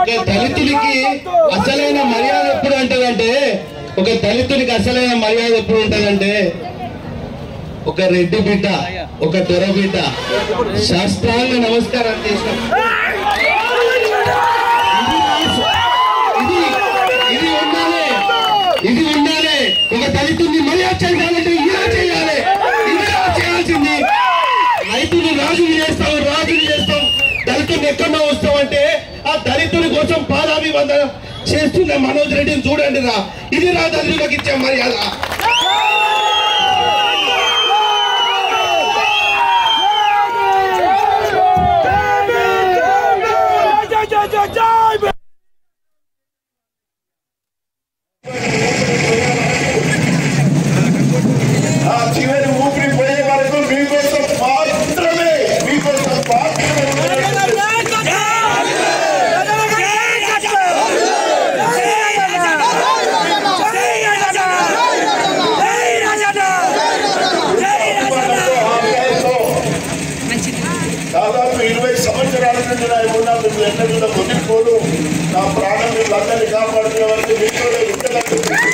ఒక దళితుడికి అసలైన మర్యాద ఎప్పుడు ఉంటదంటే ఒక దళితుడికి అసలైన మర్యాద ఎప్పుడు ఉంటదంటే ఒక రెడ్డి బిడ్డ ఒక దొర బిడ్డ శాస్త్రాంగ నమస్కారం చేసిన ఇది ఇది ఉండాలి ఇది ఉండాలి ఒక దళితుడిని మర్యాద చేయాలంటే ఇలా చేయాలి ఇలా చేయాల్సింది రైతుని రాజుని చేస్తాం రాజుని చేస్తాం దళితుని ఎక్కడో వస్తామంటే ఆ దళితుని కోసం పాదాభివందనం చేస్తున్న మనోజ్ రెడ్డిని చూడండి రా ఇది రా దళితులకు ఇచ్చే మర్యాద ఆ చివరి ఊపిరి పోయే వరకు మీకోసం మాత్రమే మీకోసం మాత్రమే దాదాపు ఇరవై సంవత్సరాల నుండి నా ఉన్నాను ఎన్నడూ వదిలిపోను నా ప్రాణం వీళ్ళందరినీ కాపాడుతున్న వరకు మీతోనే ఉండగలుగుతుంది